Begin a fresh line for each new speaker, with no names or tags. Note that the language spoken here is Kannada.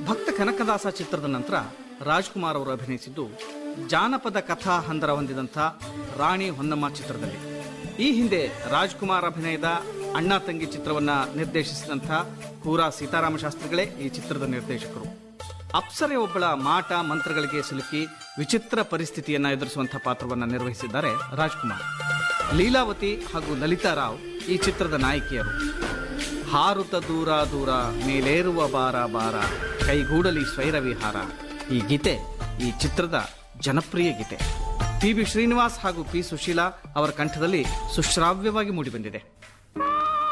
ಭಕ್ತ ಕನಕದಾಸ ಚಿತ್ರದ ನಂತರ ರಾಜ್ಕುಮಾರ್ ಅವರು ಅಭಿನಯಿಸಿದ್ದು ಜಾನಪದ ಕಥಾ ಹಂದರ ಹೊಂದಿದಂಥ ರಾಣಿ ಹೊನ್ನಮ್ಮ ಚಿತ್ರದಲ್ಲಿ ಈ ಹಿಂದೆ ರಾಜ್ಕುಮಾರ್ ಅಭಿನಯದ ಅಣ್ಣ ತಂಗಿ ಚಿತ್ರವನ್ನ ನಿರ್ದೇಶಿಸಿದಂಥ ಕೂರಾ ಸೀತಾರಾಮ ಶಾಸ್ತ್ರಿಗಳೇ ಈ ಚಿತ್ರದ ನಿರ್ದೇಶಕರು ಅಪ್ಸರೆ ಒಬ್ಬಳ ಮಾಟ ಮಂತ್ರಗಳಿಗೆ ಸಿಲುಕಿ ವಿಚಿತ್ರ ಪರಿಸ್ಥಿತಿಯನ್ನ ಎದುರಿಸುವಂತಹ ಪಾತ್ರವನ್ನ ನಿರ್ವಹಿಸಿದ್ದಾರೆ ರಾಜ್ಕುಮಾರ್ ಲೀಲಾವತಿ ಹಾಗೂ ಲಲಿತಾ ರಾವ್ ಈ ಚಿತ್ರದ ನಾಯಕಿಯರು ಹಾರುತ ದೂರ ದೂರ ಮೇಲೇರುವ ಬಾರ ಬಾರ ಕೈಗೂಡಲಿ ಸ್ವೈರ ವಿಹಾರ ಈ ಗೀತೆ ಈ ಚಿತ್ರದ ಜನಪ್ರಿಯ ಗೀತೆ ಪಿ ಬಿ ಶ್ರೀನಿವಾಸ್ ಹಾಗೂ ಪಿ ಸುಶೀಲಾ ಅವರ ಕಂಠದಲ್ಲಿ ಸುಶ್ರಾವ್ಯವಾಗಿ ಮೂಡಿಬಂದಿದೆ